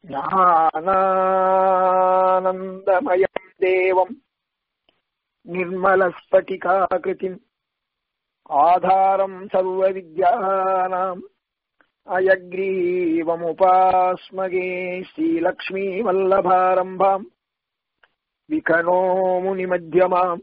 ஞானானந்தமயம் தேவம் निर्मलस्फटिकाकृतिम् आधारम् सर्वविद्यानाम् अयग्रीवमुपास्मगे श्रीलक्ष्मीवल्लभारम्भाम् विकनो मुनिमध्यमाम्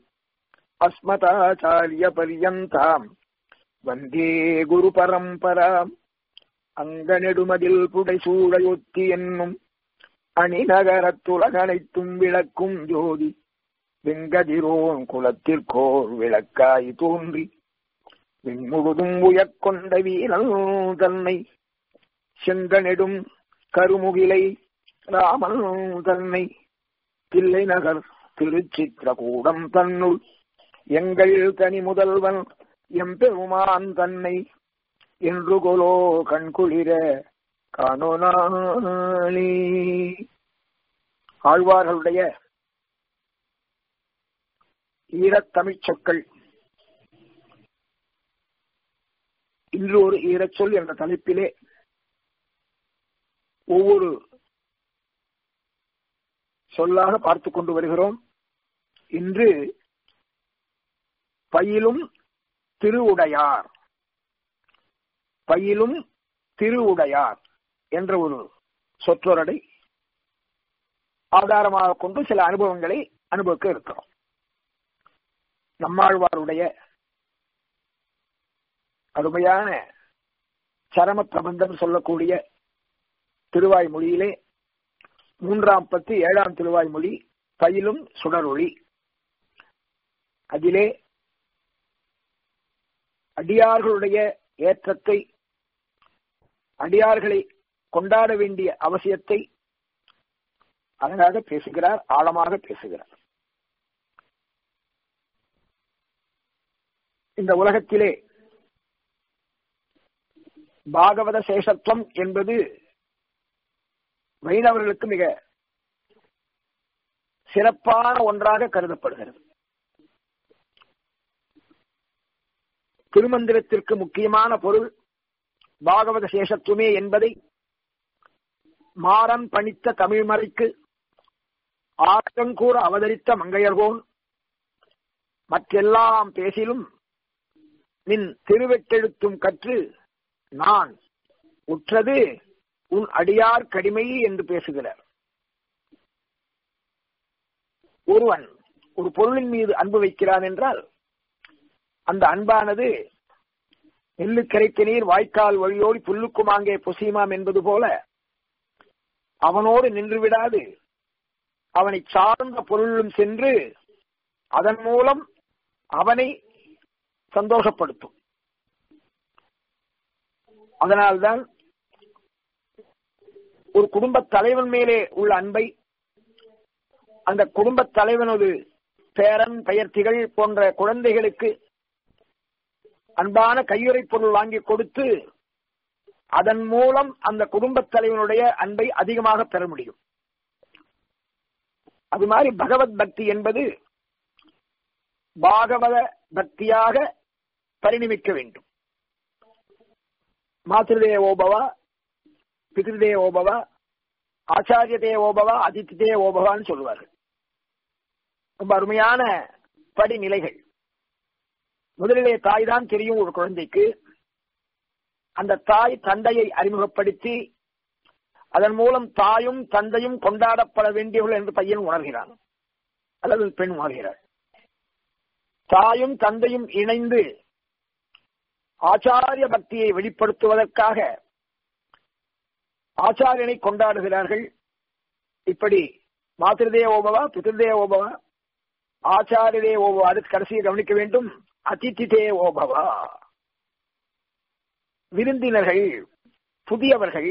अस्मताचार्यपर्यन्ताम् வந்தே குரு பரம்பராம் அங்கநெடுமதில் புடைசூழையொத்தி என்னும் அணிநகரத்துலகனைத்தும் விளக்கும் ஜோதி வெங்கதிரோன் குலத்திற்கோர் விளக்காய் தோன்றி விண்முழுதும் உயர்கொண்ட வீரல் தன்னை செங்கனெடும் கருமுகிலை ராமன் தன்னை தில்லை நகர் திருச்சித்திரகூடம் தன்னுள் எங்கள் தனி முதல்வன் எம்பெருமான் தன்னை என்று கொலோ கண்குளிர காணோனாளி ஆழ்வார்களுடைய ஈரத்தமிழ்ச் சொற்கள் இன்று ஒரு ஈரச்சொல் என்ற தலைப்பிலே ஒவ்வொரு சொல்லாக பார்த்து கொண்டு வருகிறோம் இன்று பயிலும் திருவுடையார் பயிலும் திருவுடையார் என்ற ஒரு சொற்றொடரை ஆதாரமாக கொண்டு சில அனுபவங்களை அனுபவிக்க இருக்கிறோம் நம்மாழ்வாருடைய அருமையான சரம பிரபந்தம் சொல்லக்கூடிய திருவாய்மொழியிலே மூன்றாம் பத்து ஏழாம் திருவாய்மொழி பயிலும் சுடரொளி அதிலே அடியார்களுடைய ஏற்றத்தை அடியார்களை கொண்டாட வேண்டிய அவசியத்தை அழகாக பேசுகிறார் ஆழமாக பேசுகிறார் இந்த உலகத்திலே பாகவத சேஷத்துவம் என்பது வைணவர்களுக்கு மிக சிறப்பான ஒன்றாக கருதப்படுகிறது திருமந்திரத்திற்கு முக்கியமான பொருள் பாகவத சேஷத்துவமே என்பதை மாறன் பணித்த தமிழ்மறைக்கு ஆற்றங்கூற அவதரித்த மங்கையர்கோன் மற்றெல்லாம் பேசிலும் நின் திருவெட்டெழுத்தும் கற்று நான் உற்றது உன் அடியார் கடிமை என்று பேசுகிறார் ஒருவன் ஒரு பொருளின் மீது அன்பு வைக்கிறான் என்றால் அந்த அன்பானது நெல்லு கரைத்த நீர் வாய்க்கால் வழியோடி புல்லுக்குமாங்கே பொசியுமாம் என்பது போல அவனோடு நின்று விடாது அவனை சார்ந்த பொருளும் சென்று அதன் மூலம் அவனை சந்தோஷப்படுத்தும் அதனால்தான் ஒரு குடும்ப தலைவன் மேலே உள்ள அன்பை அந்த குடும்ப தலைவனது பேரன் பெயர்த்திகள் போன்ற குழந்தைகளுக்கு அன்பான கையுறை பொருள் வாங்கி கொடுத்து அதன் மூலம் அந்த குடும்பத் தலைவனுடைய அன்பை அதிகமாக பெற முடியும் அது மாதிரி பகவத் பக்தி என்பது பாகவத பக்தியாக பரிணமிக்க வேண்டும் மாத்திருதேவோபவா பிதிருதேவோபவா ஆச்சாரிய தேவோபவா அதித்தி தேவோபவான்னு சொல்லுவார்கள் ரொம்ப அருமையான படிநிலைகள் முதலிலே தாய் தான் தெரியும் ஒரு குழந்தைக்கு அந்த தாய் தந்தையை அறிமுகப்படுத்தி அதன் மூலம் தாயும் தந்தையும் கொண்டாடப்பட வேண்டியவர்கள் என்று பையன் உணர்கிறான் அல்லது பெண் உணர்கிறாள் தாயும் தந்தையும் இணைந்து ஆச்சாரிய பக்தியை வெளிப்படுத்துவதற்காக ஆச்சாரியனை கொண்டாடுகிறார்கள் இப்படி மாத்திருதே ஓபவா பிதிருதே ஓபவா ஆச்சாரியதே ஓபவா அதுக்கு கடைசியை கவனிக்க வேண்டும் அதிதிதே ஓபவா விருந்தினர்கள் புதியவர்கள்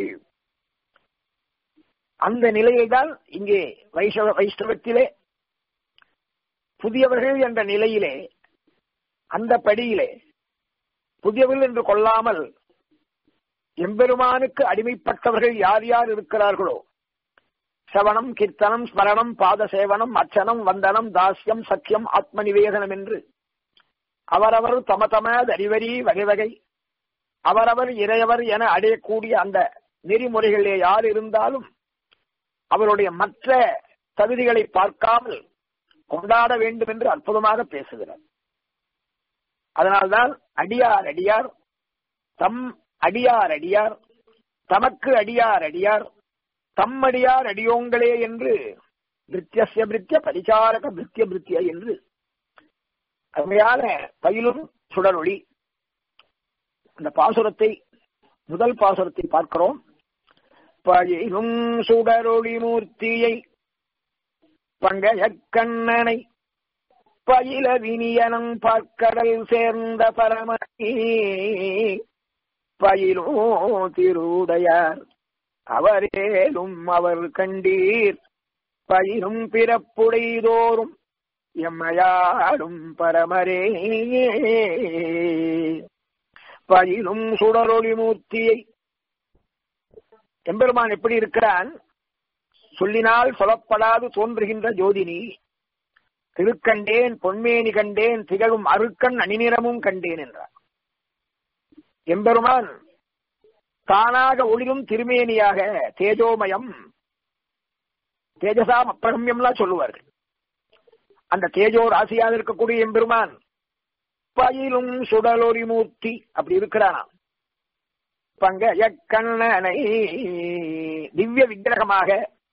அந்த நிலையில்தான் இங்கே வைஷ்ணவ வைஷ்ணவத்திலே புதியவர்கள் என்ற நிலையிலே அந்த படியிலே புதியவர்கள் என்று கொள்ளாமல் எம்பெருமானுக்கு அடிமைப்பட்டவர்கள் யார் யார் இருக்கிறார்களோ சவணம் கீர்த்தனம் ஸ்மரணம் பாத சேவனம் அர்ச்சனம் வந்தனம் தாஸ்யம் சத்தியம் ஆத்ம நிவேதனம் என்று அவரவர் தம தம அறிவரி வகை வகை அவரவர் இறையவர் என அடையக்கூடிய அந்த நெறிமுறைகளிலே யார் இருந்தாலும் அவருடைய மற்ற தகுதிகளை பார்க்காமல் கொண்டாட வேண்டும் என்று அற்புதமாக பேசுகிறார் அதனால்தான் அடியார் அடியார் தம் அடியார் அடியார் தமக்கு அடியார் அடியார் தம்மடியார் அடியோங்களே என்று பிரித்தியசிய பிரித்திய பரிசாரக பிரித்திய பிரித்திய என்று அருமையான பயிலும் சுடரொளி அந்த பாசுரத்தை முதல் பாசுரத்தை பார்க்கிறோம் பயிலும் சுடரொளி மூர்த்தியை பங்கைய கண்ணனை பயில வினியனம் பார்க்கடல் சேர்ந்த பரமணி பயிலோ திருவுடையார் அவரேலும் அவர் கண்டீர் பயிலும் பிறப்புடைதோறும் எம்மையாடும் பரமரே பயிலும் சுடரொளி மூர்த்தியை எம்பெருமான் எப்படி இருக்கிறான் சொல்லினால் சொல்லப்படாது தோன்றுகின்ற ஜோதினி திருக்கண்டேன் பொன்மேனி கண்டேன் திகழும் அருக்கண் அணிநிறமும் கண்டேன் என்றார் எம்பெருமான் தானாக ஒளிரும் திருமேனியாக தேஜோமயம் தேஜசாம் அப்பிரகமியம்லாம் சொல்லுவார்கள் அந்த தேஜோ ராசியாக இருக்கக்கூடிய எம்பெருமான் பயிலும் சுடலொரி மூர்த்தி அப்படி இருக்கிறானாம் பங்கைய கண்ணனை திவ்ய விக்கிரகமாக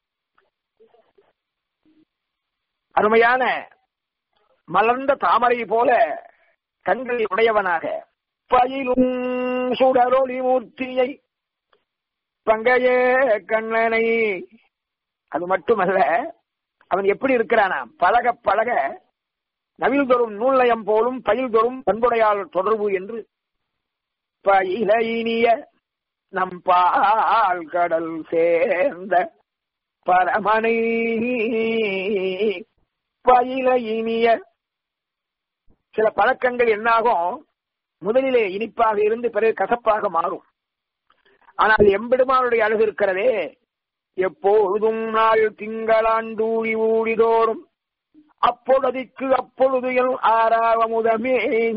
அருமையான மலர்ந்த தாமரை போல கண்களை உடையவனாக பயிலும் சுடரொளி மூர்த்தியை பங்கைய கண்ணனை அது மட்டுமல்ல அவன் எப்படி இருக்கிறானா பழக பழக நவில் தோறும் நூல்நயம் போலும் பயில் தோறும் பண்புடையாள் தொடர்பு என்று பயில இனிய நம் பால் கடல் சேர்ந்த பரமனை பயில இனிய சில பழக்கங்கள் என்னாகும் முதலிலே இனிப்பாக இருந்து பிறகு கசப்பாக மாறும் ஆனால் எம்பெருமானுடைய அழகு இருக்கிறதே எப்பொழுதும் நாள் திங்களாண்டூழி ஊழிதோறும் அப்பொழுதுக்கு அப்பொழுது என் ஆறாவமுதமே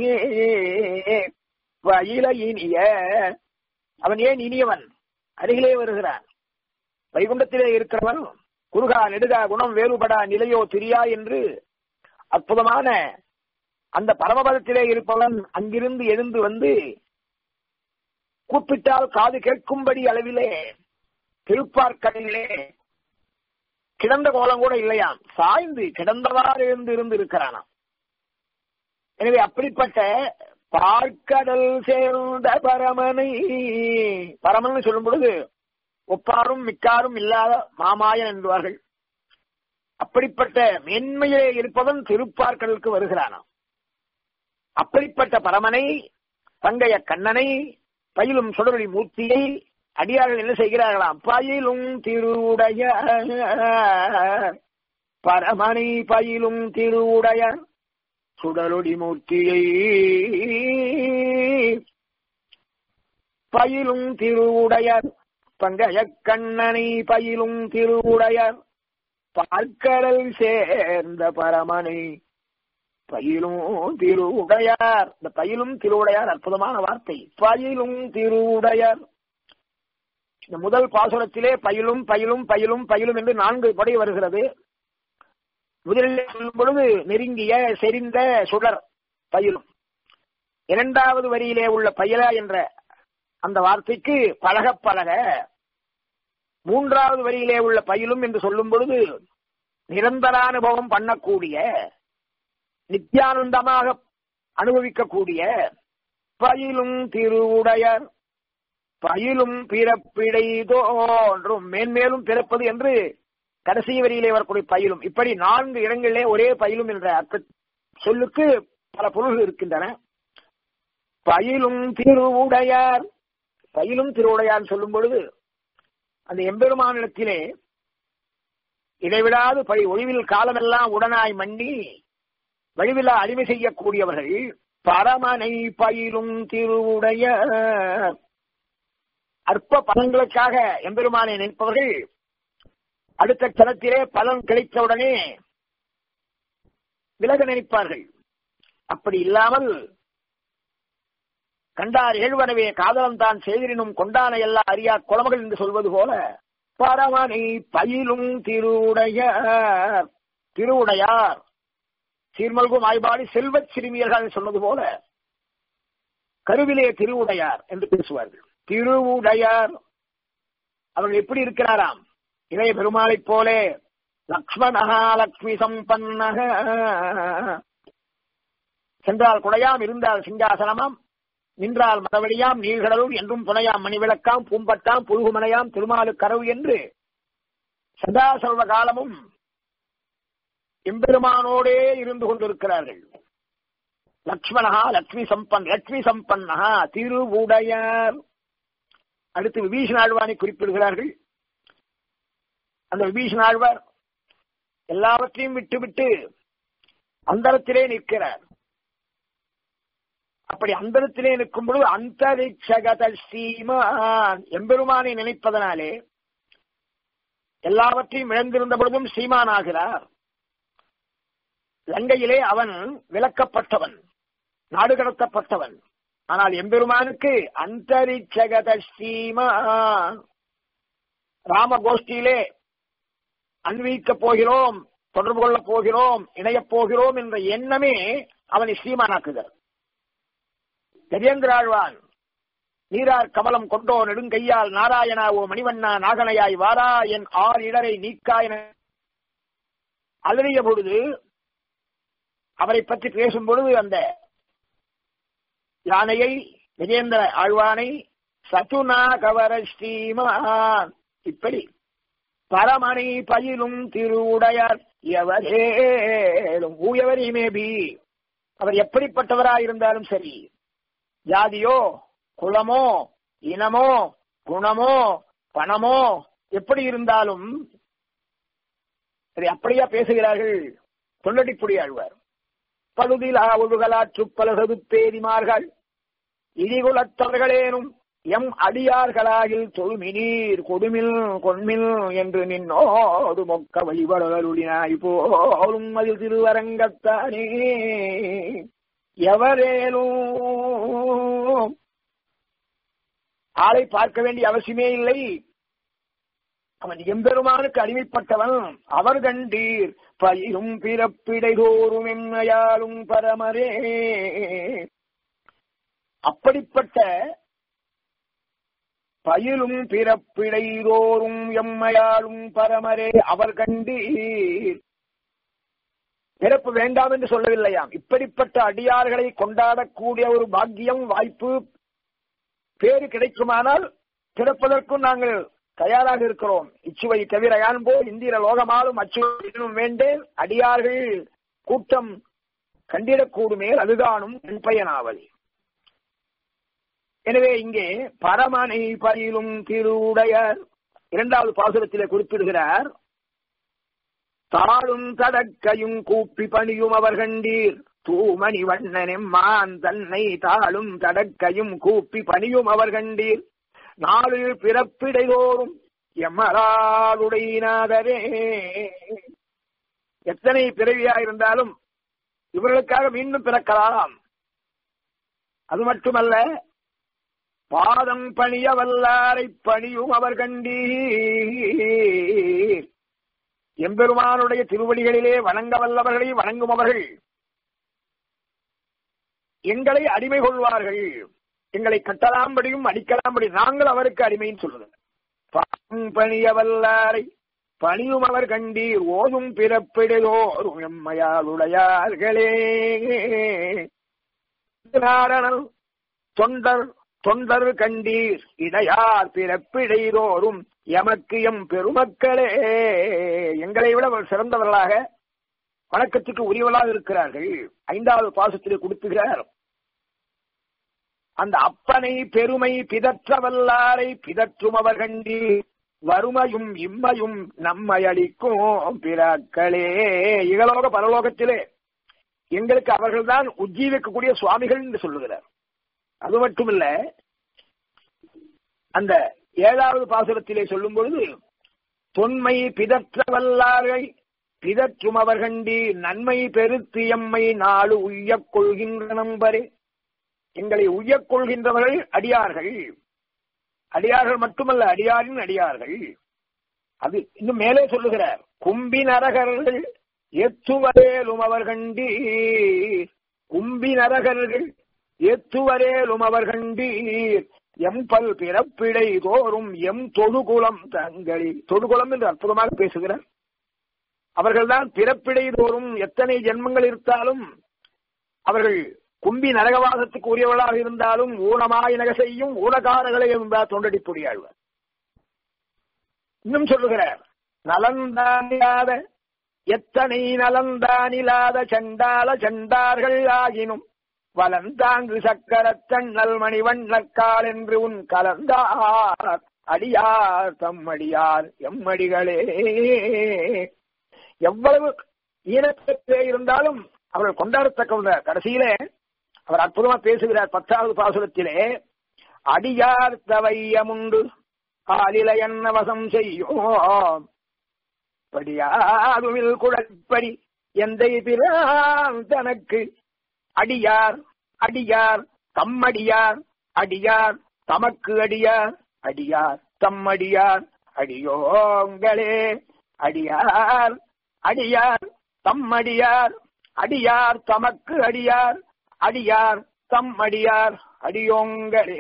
வயில இனிய அவன் ஏன் இனியவன் அருகிலே வருகிறான் வைகுண்டத்திலே இருக்கிறவன் குருகா நெடுகா குணம் வேறுபடா நிலையோ திரியா என்று அற்புதமான அந்த பரமபதத்திலே இருப்பவன் அங்கிருந்து எழுந்து வந்து கூப்பிட்டால் காது கேட்கும்படி அளவிலே திருப்பார்க்கடலிலே கிடந்த கோலம் கூட இல்லையாம் சாய்ந்து கிடந்தவாறு இருந்து இருந்து இருக்கிறானாம் எனவே அப்படிப்பட்ட பார்க்கடல் சேர்ந்த பரமனை பரமன் சொல்லும் பொழுது ஒப்பாரும் மிக்காரும் இல்லாத மாமாயன் என்பார்கள் அப்படிப்பட்ட மேன்மையிலே இருப்பவன் திருப்பார்க்கடலுக்கு வருகிறானாம் அப்படிப்பட்ட பரமனை தங்கைய கண்ணனை பயிலும் சுடரொளி மூர்த்தியை அடியார்கள் என்ன செய்கிறார்களாம் பயிலும் திருவுடைய பரமனை பயிலும் திருவுடைய சுடரொளி மூர்த்தியை பயிலும் திருவுடையர் பங்கைய கண்ணனை பயிலும் திருவுடையர் பார்க்கடல் சேர்ந்த பரமனை பயிலும் திருவுடையார் இந்த பயிலும் திருவுடையார் அற்புதமான வார்த்தை பயிலும் திருவுடையார் இந்த முதல் பாசுரத்திலே பயிலும் பயிலும் பயிலும் பயிலும் என்று நான்கு படை வருகிறது முதலில் சொல்லும் பொழுது நெருங்கிய செறிந்த சுடர் பயிலும் இரண்டாவது வரியிலே உள்ள பயில என்ற அந்த வார்த்தைக்கு பழக பழக மூன்றாவது வரியிலே உள்ள பயிலும் என்று சொல்லும் பொழுது நிரந்தரானுபவம் பண்ணக்கூடிய நித்யானந்தமாக அனுபவிக்கக்கூடிய பயிலும் திருவுடையர் பயிலும் பிறப்பிடை தோன்றும் மேன்மேலும் பிறப்பது என்று கடைசி வரியிலே வரக்கூடிய பயிலும் இப்படி நான்கு இடங்களிலே ஒரே பயிலும் என்ற அர்த்த சொல்லுக்கு பல பொருள்கள் இருக்கின்றன பயிலும் திருவுடையார் பயிலும் திருவுடையார் சொல்லும் பொழுது அந்த எம்பெருமானிடத்திலே இடைவிடாது பழி ஒளிவில் காலமெல்லாம் உடனாய் மண்ணி வழிவில்லா அடிமை செய்யக்கூடியவர்கள் பரமனை பயிலும் திருவுடைய அற்ப பலன்களுக்காக எம்பெருமானை நினைப்பவர்கள் அடுத்த க்ஷணத்திலே பலன் கிடைத்தவுடனே விலக நினைப்பார்கள் அப்படி இல்லாமல் கண்டார் ஏழ்வனவே காதலம் தான் செய்தினும் கொண்டான எல்லா அறியா குளமகள் என்று சொல்வது போல பரமனை பயிலும் திருவுடையார் திருவுடையார் சீர்மல்கும் ஆய்பாடி செல்வச் சிறுமியர்கள் சொன்னது போல கருவிலே திருவுடையார் என்று பேசுவார்கள் திருவுடையார் அவர்கள் எப்படி இருக்கிறாராம் இளைய பெருமாளைப் போலே லக்ஷ்மணா லக்ஷ்மி சம்பன்னக சென்றால் குடையாம் இருந்தால் சிங்காசனமாம் நின்றால் மதவழியாம் நீழ்கடலும் என்றும் துணையாம் மணிவிளக்காம் பூம்பட்டாம் புழுகுமனையாம் திருமாலு கரவு என்று சதா சர்வ காலமும் எம்பெருமானோடே இருந்து கொண்டிருக்கிறார்கள் லக்ஷ்மணா லக்ஷ்மி சம்பன் லக்ஷ்மி சம்பன்னா திருவுடையார் அடுத்து விபீஷண ஆழ்வானை குறிப்பிடுகிறார்கள் அந்த விபீஷண ஆழ்வார் எல்லாவற்றையும் விட்டுவிட்டு அந்தரத்திலே நிற்கிறார் அப்படி அந்தரத்திலே நிற்கும் பொழுது அந்தரிக்ஷகத ஸ்ரீமான் எம்பெருமானை நினைப்பதனாலே எல்லாவற்றையும் இழந்திருந்த பொழுதும் ஸ்ரீமான் ஆகிறார் லங்கையிலே அவன் விலக்கப்பட்டவன் நாடு கடத்தப்பட்டவன் ஆனால் எம்பெருமானுக்கு அந்தரிக்ஷகத ஸ்ரீமான் ராம கோஷ்டியிலே அன்வீக்கப் போகிறோம் தொடர்பு கொள்ளப் போகிறோம் இணையப் போகிறோம் என்ற எண்ணமே அவனை ஸ்ரீமானாக்குகிறார் கஜேந்திராழ்வான் நீரார் கமலம் கொண்டோ நெடுங்கையால் நாராயணாவோ மணிவண்ணா நாகனையாய் வாரா என் ஆர் இடரை நீக்காயன அலறிய பொழுது அவரை பற்றி பேசும் பொழுது அந்த யானையை கஜேந்திர ஆழ்வானை சத்துனா கவர ஸ்ரீமான் இப்படி பரமனை பயிலும் திருவுடையார் எவரேலும் ஊயவரையுமே பி அவர் எப்படிப்பட்டவராயிருந்தாலும் சரி ஜாதியோ குலமோ இனமோ குணமோ பணமோ எப்படி இருந்தாலும் சரி அப்படியா பேசுகிறார்கள் தொண்டடிப்புடி ஆழ்வார் பழுதிலா ஒழுகலாற்று பலகது பேதிமார்கள் இடிகுலத்தவர்களேனும் எம் அடியார்களாகில் தொழுமினீர் கொடுமில் கொன்மில் என்று நின்னோடு மொக்க வழிபடலுடினாய் போலும் அதில் திருவரங்கத்தானே எவரேனும் ஆளை பார்க்க வேண்டிய அவசியமே இல்லை அவன் எம்பெருமானுக்கு அடிமைப்பட்டவன் அவர் கண்டீர் பயிரும் பிறப்பிடைதோறும் எம்மையாலும் பரமரே அப்படிப்பட்ட பயிலும் பிறப்பிடைதோறும் எம்மையாலும் பரமரே அவர் கண்டீர் பிறப்பு வேண்டாம் என்று சொல்லவில்லையாம் இப்படிப்பட்ட அடியார்களை கொண்டாடக்கூடிய ஒரு பாக்கியம் வாய்ப்பு பேரு கிடைக்குமானால் பிறப்பதற்கும் நாங்கள் தயாராக இருக்கிறோம் இச்சுவை தவிர யான்போ இந்திர லோகமாலும் அச்சுவையும் வேண்டேன் அடியார்கள் கூட்டம் கண்டிடக்கூடுமே அதுதானும் பயனாவதி எனவே இங்கே பரமனை பயிலும் திருவுடையர் இரண்டாவது பாசுரத்திலே குறிப்பிடுகிறார் தாளும் தடக்கையும் கூப்பி பணியும் அவர் கண்டீர் தூமணி வண்ணனெம்மான் தன்னை தாளும் தடக்கையும் கூப்பி பணியும் அவர் கண்டீர் நாலு பிறப்பிடைதோறும் எம்மராளுடையினாதரே எத்தனை பிறவியா இருந்தாலும் இவர்களுக்காக மீண்டும் பிறக்கலாம் அது மட்டுமல்ல பாதம் பணிய வல்லாரை பணியும் அவர் கண்டீர் எம்பெருமானுடைய திருவடிகளிலே வணங்க வல்லவர்களை வணங்கும் அவர்கள் எங்களை அடிமை கொள்வார்கள் எங்களை கட்டலாம்படியும் அடிக்கலாம்படி நாங்கள் அவருக்கு அடிமைன்னு சொல்லுது பாதம் பணிய வல்லாரை பணியும் அவர் கண்டீர் ஓதும் பிறப்பிடையோரும் எம்மையாளுடையார்களே நாரணல் தொண்டர் தொண்டர் கண்டீர் இடையார் பிறப்பிடைதோறும் எமக்கு எம் பெருமக்களே எங்களை விட சிறந்தவர்களாக வணக்கத்துக்கு உரியவர்களாக இருக்கிறார்கள் ஐந்தாவது பாசத்திலே கொடுத்துகிறார் அந்த அப்பனை பெருமை பிதற்ற வல்லாரை பிதற்றும் அவர் கண்டி வறுமையும் இம்மையும் நம்மை அளிக்கும் பிறக்களே இகலோக பரலோகத்திலே எங்களுக்கு அவர்கள்தான் உஜ்ஜீவிக்கக்கூடிய சுவாமிகள் என்று சொல்லுகிறார் அது மட்டுமில்ல அந்த ஏழாவது பாசுரத்திலே சொல்லும் பொழுது தொன்மை பிதற்ற வல்லாரை பிதற்றும் அவர் கண்டி நன்மை பெருத்து எம்மை நாடு உய்யக் கொள்கின்ற நம்பரே எங்களை உய்யக் கொள்கின்றவர்கள் அடியார்கள் அடியார்கள் மட்டுமல்ல அடியாரின் அடியார்கள் அது இன்னும் மேலே சொல்லுகிறார் கும்பி நரகர்கள் எத்துவரேலும் அவர் கண்டீர் கும்பி நரகர்கள் எத்துவரேலும் அவர் கண்டீர் எம்பல் பிறப்பிடை தோறும் எம் தொடுகுலம் தங்களில் தொடுகுலம் என்று அற்புதமாக பேசுகிறார் அவர்கள்தான் பிறப்பிடை தோறும் எத்தனை ஜென்மங்கள் இருந்தாலும் அவர்கள் கும்பி நரகவாசத்துக்கு உரியவர்களாக இருந்தாலும் ஊனமாய் நக செய்யும் ஊனகாரர்களை என்பார் தொண்டடிப்புடியாழ்வார் இன்னும் சொல்லுகிறார் நலந்தானில்லாத எத்தனை நலந்தானில்லாத சண்டால சண்டார்கள் ஆகினும் வலந்தாங்கு சக்கரத்தண்ணல் மணிவண்ணக்கால் என்று உன் கலந்தார் அடியார் தம்மடியார் எம்மடிகளே எவ்வளவு ஈனத்தே இருந்தாலும் அவர்கள் கொண்டாடத்தக்க கடைசியிலே அவர் அற்புதமா பேசுகிறார் பத்தாவது பாசுரத்திலே அடியார் தவையமுண்டு ஆலில என்ன வசம் செய்யும் படியாதுமில் குழப்படி எந்தை பிரான் தனக்கு அடியார் அடியார் தம்மடியார் அடியார் தமக்கு அடியார் அடியார் தம்மடியார் அடியோங்களே அடியார் அடியார் தம்மடியார் அடியார் தமக்கு அடியார் அடியார் தம் அடியார் அடியோங்களே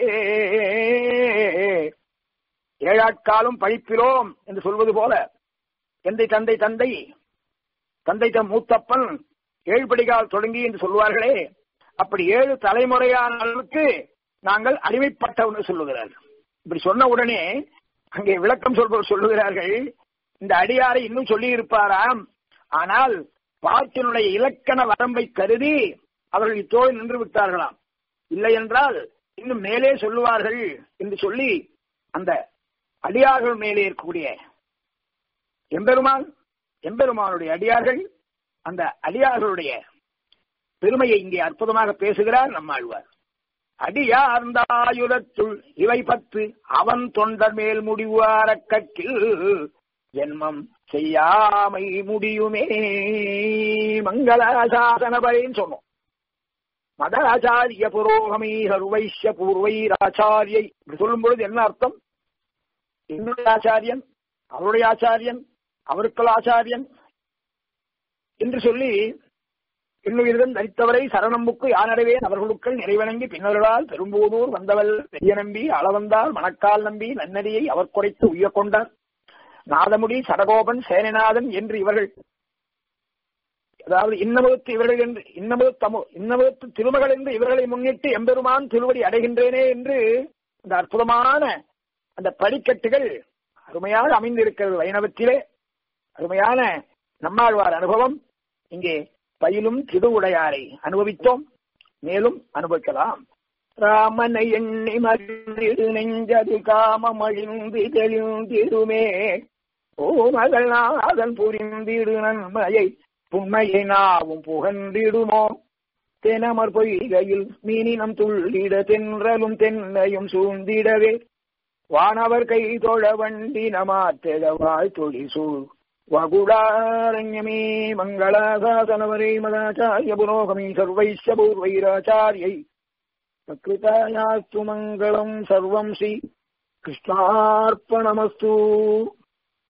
ஏழாட்காலும் பழிப்பிலோம் என்று சொல்வது போல எந்தை தந்தை தந்தை தந்தை தம் மூத்தப்பன் ஏழ்படிகால் தொடங்கி என்று சொல்வார்களே அப்படி ஏழு தலைமுறையான அளவுக்கு நாங்கள் அடிமைப்பட்டவர்கள் சொல்லுகிறார் இப்படி சொன்ன உடனே அங்கே விளக்கம் சொல்பவர் சொல்லுகிறார்கள் இந்த அடியாரை இன்னும் சொல்லி இருப்பாராம் ஆனால் பாட்டினுடைய இலக்கண வரம்பை கருதி அவர்கள் இத்தோடு நின்று விட்டார்களாம் இல்லை என்றால் இன்னும் மேலே சொல்லுவார்கள் என்று சொல்லி அந்த அடியார்கள் மேலே இருக்கக்கூடிய எம்பெருமான் எம்பெருமானுடைய அடியார்கள் அந்த அடியார்களுடைய பெருமையை இங்கே அற்புதமாக பேசுகிறார் நம்மாழ்வார் அடியார்ந்தாயுரத்துள் இவை பத்து அவன் தொண்டர் மேல் முடிவார கட்டில் ஜென்மம் செய்யாமை முடியுமே மங்களாசாசனபரின்னு சொன்னோம் மதாச்சாரிய புரோகமீ சர்வைஷ்ய பூர்வைராச்சாரியை இப்படி சொல்லும் பொழுது என்ன அர்த்தம் என்னுடைய ஆச்சாரியன் அவருடைய ஆச்சாரியன் அவருக்கள் ஆச்சாரியன் என்று சொல்லி இன்னுயிர்கள் தரித்தவரை சரணம்புக்கு யானடைவேன் அவர்களுக்கள் நிறைவணங்கி பின்னர்களால் பெரும்போதூர் வந்தவள் பெரிய நம்பி அளவந்தால் மணக்கால் நம்பி நன்னடியை அவர் குறைத்து உய்ய கொண்டார் நாதமுடி சடகோபன் சேனநாதன் என்று இவர்கள் அதாவது இன்னமுகத்து இவர்கள் என்று இன்னமுக தமு இன்னமுகத்து திருமகள் என்று இவர்களை முன்னிட்டு எம்பெருமான் திருவடி அடைகின்றேனே என்று அந்த அற்புதமான அந்த படிக்கட்டுகள் அருமையாக அமைந்திருக்கிறது வைணவத்திலே அருமையான நம்மாழ்வார் அனுபவம் இங்கே பயிலும் திருவுடையாரை அனுபவித்தோம் மேலும் அனுபவிக்கலாம் ராமனை எண்ணி மகிழ்ந்திடு நெஞ்சது காமமழிந்து தெளிந்திடுமே ஓ மகள் நாதன் புரிந்திடு நன்மையை புண்மையை நாவும் புகழ்ந்திடுமோ தெனமர் பொய்கையில் மீனினம் துள்ளிட தென்றலும் தென்னையும் சூழ்ந்திடவே வானவர் கை தொழ வண்டி நமாத்தெழவாய் தொழி சூழ் வகுடாரண்யமே மங்களாசாசனவரே மதாச்சாரிய புரோகமி சர்வைஷ்ய பூர்வைராச்சாரியை சக்ருதாயாஸ்து மங்களம் சர்வம் ஸ்ரீ கிருஷ்ணார்ப்பணமஸ்து